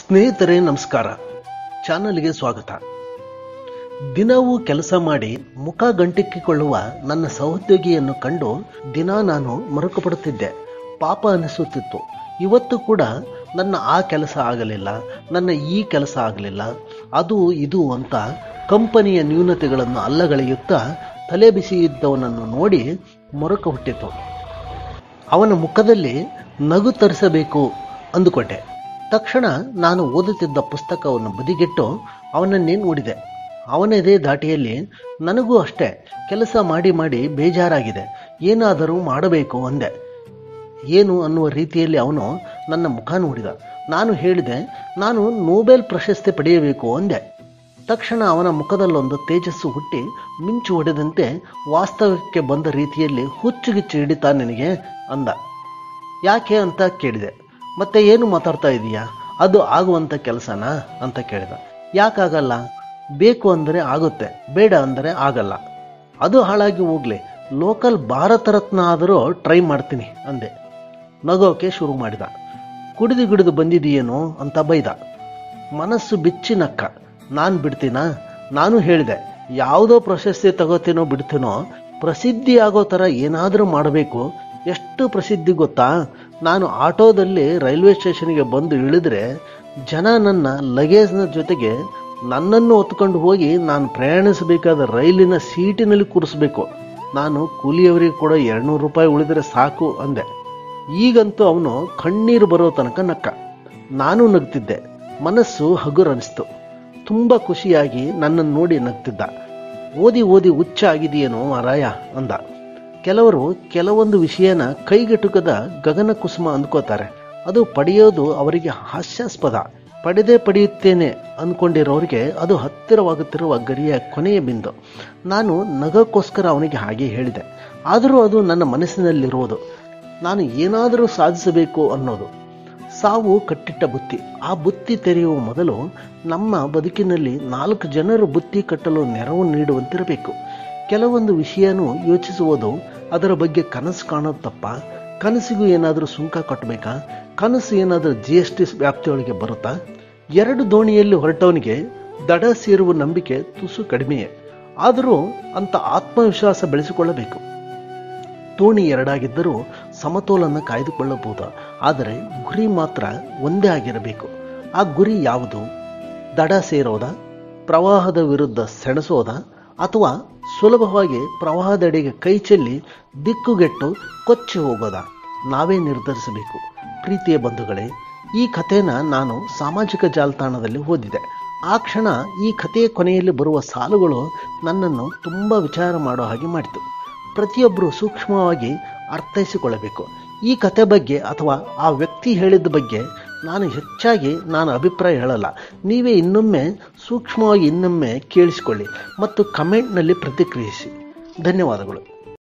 ಸ್ನೇಹಿತರೆ ನಮಸ್ಕಾರ ಚಾನಲ್ಗೆ ಸ್ವಾಗತ ದಿನವೂ ಕೆಲಸ ಮಾಡಿ ಮುಖ ಗಂಟಿಕ್ಕಿಕೊಳ್ಳುವ ನನ್ನ ಸಹೋದ್ಯೋಗಿಯನ್ನು ಕಂಡು ದಿನ ನಾನು ಮರುಕಪಡುತ್ತಿದ್ದೆ ಪಾಪ ಅನಿಸುತ್ತಿತ್ತು ಇವತ್ತು ಕೂಡ ನನ್ನ ಆ ಕೆಲಸ ಆಗಲಿಲ್ಲ ನನ್ನ ಈ ಕೆಲಸ ಆಗಲಿಲ್ಲ ಅದು ಇದು ಅಂತ ಕಂಪನಿಯ ನ್ಯೂನತೆಗಳನ್ನು ಅಲ್ಲಗಳೆಯುತ್ತಾ ತಲೆ ಬಿಸಿ ಇದ್ದವನನ್ನು ನೋಡಿ ಮರುಕ ಹುಟ್ಟಿತು ಅವನ ಮುಖದಲ್ಲಿ ನಗು ತರಿಸಬೇಕು ಅಂದುಕೊಂಡೆ ತಕ್ಷಣ ನಾನು ಓದುತ್ತಿದ್ದ ಪುಸ್ತಕವನ್ನು ಬದಿಗಿಟ್ಟು ಅವನನ್ನೇ ನೋಡಿದೆ ಅವನದೇ ದಾಟಿಯಲ್ಲಿ ನನಗೂ ಅಷ್ಟೇ ಕೆಲಸ ಮಾಡಿ ಮಾಡಿ ಬೇಜಾರಾಗಿದೆ ಏನಾದರೂ ಮಾಡಬೇಕು ಅಂದೆ ಏನು ಅನ್ನುವ ರೀತಿಯಲ್ಲಿ ಅವನು ನನ್ನ ಮುಖ ನೋಡಿದ ನಾನು ಹೇಳಿದೆ ನಾನು ನೊಬೆಲ್ ಪ್ರಶಸ್ತಿ ಪಡೆಯಬೇಕು ಅಂದೆ ತಕ್ಷಣ ಅವನ ಮುಖದಲ್ಲೊಂದು ತೇಜಸ್ಸು ಹುಟ್ಟಿ ಮಿಂಚು ಹೊಡೆದಂತೆ ವಾಸ್ತವಕ್ಕೆ ಬಂದ ರೀತಿಯಲ್ಲಿ ಹುಚ್ಚುಗಿಚ್ಚು ಹಿಡಿತಾ ನಿನಗೆ ಅಂದ ಯಾಕೆ ಅಂತ ಕೇಳಿದೆ ಮತ್ತೆ ಏನು ಮಾತಾಡ್ತಾ ಇದೀಯಾ ಅದು ಆಗುವಂಥ ಕೆಲಸನಾ ಅಂತ ಕೇಳಿದ ಯಾಕಾಗಲ್ಲ ಬೇಕು ಅಂದರೆ ಆಗುತ್ತೆ ಬೇಡ ಅಂದರೆ ಆಗಲ್ಲ ಅದು ಹಾಳಾಗಿ ಹೋಗ್ಲಿ ಲೋಕಲ್ ಭಾರತ ರತ್ನ ಆದರೂ ಟ್ರೈ ಮಾಡ್ತೀನಿ ಅಂದೆ ನಗೋಕೆ ಶುರು ಮಾಡಿದ ಕುಡಿದು ಗಿಡಿದು ಬಂದಿದೆಯೇನೋ ಅಂತ ಬೈದ ಮನಸ್ಸು ಬಿಚ್ಚಿ ನಕ್ಕ ನಾನು ಬಿಡ್ತೀನಾ ನಾನು ಹೇಳಿದೆ ಯಾವುದೋ ಪ್ರಶಸ್ತಿ ತಗೋತೀನೋ ಬಿಡ್ತೀನೋ ಪ್ರಸಿದ್ಧಿ ಆಗೋ ಥರ ಏನಾದರೂ ಮಾಡಬೇಕು ಎಷ್ಟು ಪ್ರಸಿದ್ಧಿ ಗೊತ್ತಾ ನಾನು ಆಟೋದಲ್ಲಿ ರೈಲ್ವೆ ಸ್ಟೇಷನ್ಗೆ ಬಂದು ಇಳಿದ್ರೆ ಜನ ನನ್ನ ಲಗೇಜ್ನ ಜೊತೆಗೆ ನನ್ನನ್ನು ಹೊತ್ಕೊಂಡು ಹೋಗಿ ನಾನು ಪ್ರಯಾಣಿಸಬೇಕಾದ ರೈಲಿನ ಸೀಟಿನಲ್ಲಿ ಕೂರಿಸ್ಬೇಕು ನಾನು ಕೂಲಿಯವರಿಗೆ ಕೂಡ ಎರಡ್ನೂರು ರೂಪಾಯಿ ಉಳಿದರೆ ಸಾಕು ಅಂದೆ ಈಗಂತೂ ಅವನು ಕಣ್ಣೀರು ಬರೋ ತನಕ ನಕ್ಕ ನಾನು ನಗ್ತಿದ್ದೆ ಮನಸ್ಸು ಹಗುರನಿಸ್ತು ತುಂಬ ಖುಷಿಯಾಗಿ ನನ್ನನ್ನು ನೋಡಿ ನಗ್ತಿದ್ದ ಓದಿ ಓದಿ ಹುಚ್ಚ ಆಗಿದೆಯೇನೋ ಮಾರಾಯ ಅಂದ ಕೆಲವರು ಕೆಲವೊಂದು ವಿಷಯನ ಕೈಗೆಟುಕದ ಗಗನ ಕುಸುಮ ಅಂದ್ಕೋತಾರೆ ಅದು ಪಡೆಯೋದು ಅವರಿಗೆ ಹಾಸ್ಯಾಸ್ಪದ ಪಡೆದೇ ಪಡೆಯುತ್ತೇನೆ ಅಂದ್ಕೊಂಡಿರೋರಿಗೆ ಅದು ಹತ್ತಿರವಾಗುತ್ತಿರುವ ಗರಿಯ ಕೊನೆಯ ಬಿಂದು ನಾನು ನಗಕ್ಕೋಸ್ಕರ ಅವನಿಗೆ ಹಾಗೆ ಹೇಳಿದೆ ಆದರೂ ಅದು ನನ್ನ ಮನಸ್ಸಿನಲ್ಲಿರುವುದು ನಾನು ಏನಾದರೂ ಸಾಧಿಸಬೇಕು ಅನ್ನೋದು ಸಾವು ಕಟ್ಟಿಟ್ಟ ಬುತ್ತಿ ಆ ಬುತ್ತಿ ತೆರೆಯುವ ಮೊದಲು ನಮ್ಮ ಬದುಕಿನಲ್ಲಿ ನಾಲ್ಕು ಜನರು ಬುತ್ತಿ ಕಟ್ಟಲು ನೆರವು ನೀಡುವಂತಿರಬೇಕು ಕೆಲವೊಂದು ವಿಷಯನೂ ಯೋಚಿಸುವುದು ಅದರ ಬಗ್ಗೆ ಕನಸು ಕಾಣೋದು ತಪ್ಪ ಕನಸಿಗೂ ಏನಾದರೂ ಸುಂಕ ಕಟ್ಟಬೇಕಾ ಕನಸು ಏನಾದರೂ ಜಿ ಎಸ್ ಟಿ ವ್ಯಾಪ್ತಿಯೊಳಗೆ ಬರುತ್ತಾ ಎರಡು ದೋಣಿಯಲ್ಲಿ ಹೊರಟವನಿಗೆ ದಡ ಸೇರುವ ನಂಬಿಕೆ ತುಸು ಕಡಿಮೆಯೇ ಆದರೂ ಅಂತ ಆತ್ಮವಿಶ್ವಾಸ ಬೆಳೆಸಿಕೊಳ್ಳಬೇಕು ದೋಣಿ ಎರಡಾಗಿದ್ದರೂ ಸಮತೋಲನ ಕಾಯ್ದುಕೊಳ್ಳಬಹುದು ಆದರೆ ಗುರಿ ಮಾತ್ರ ಒಂದೇ ಆಗಿರಬೇಕು ಆ ಗುರಿ ಯಾವುದು ದಡ ಸೇರೋದ ಪ್ರವಾಹದ ವಿರುದ್ಧ ಸೆಣಸೋದ ಅಥವಾ ಸುಲಭವಾಗಿ ಪ್ರವಾಹದೆಡೆಗೆ ಕೈ ಚೆಲ್ಲಿ ದಿಕ್ಕುಗೆಟ್ಟು ಕೊಚ್ಚಿ ಹೋಗೋದ ನಾವೇ ನಿರ್ಧರಿಸಬೇಕು ಪ್ರೀತಿಯ ಬಂಧುಗಳೇ ಈ ಕಥೆನ ನಾನು ಸಾಮಾಜಿಕ ಜಾಲತಾಣದಲ್ಲಿ ಓದಿದೆ ಆ ಕ್ಷಣ ಈ ಕಥೆಯ ಕೊನೆಯಲ್ಲಿ ಬರುವ ಸಾಲುಗಳು ನನ್ನನ್ನು ತುಂಬ ವಿಚಾರ ಮಾಡೋ ಹಾಗೆ ಮಾಡಿತು ಪ್ರತಿಯೊಬ್ಬರು ಸೂಕ್ಷ್ಮವಾಗಿ ಅರ್ಥೈಸಿಕೊಳ್ಳಬೇಕು ಈ ಕತೆ ಬಗ್ಗೆ ಅಥವಾ ಆ ವ್ಯಕ್ತಿ ಹೇಳಿದ ಬಗ್ಗೆ ನಾನು ಹೆಚ್ಚಾಗಿ ನಾನು ಅಭಿಪ್ರಾಯ ಹೇಳಲ್ಲ ನೀವೇ ಇನ್ನೊಮ್ಮೆ ಸೂಕ್ಷ್ಮವಾಗಿ ಇನ್ನೊಮ್ಮೆ ಕೇಳಿಸಿಕೊಳ್ಳಿ ಮತ್ತು ಕಮೆಂಟ್ನಲ್ಲಿ ಪ್ರತಿಕ್ರಿಯಿಸಿ ಧನ್ಯವಾದಗಳು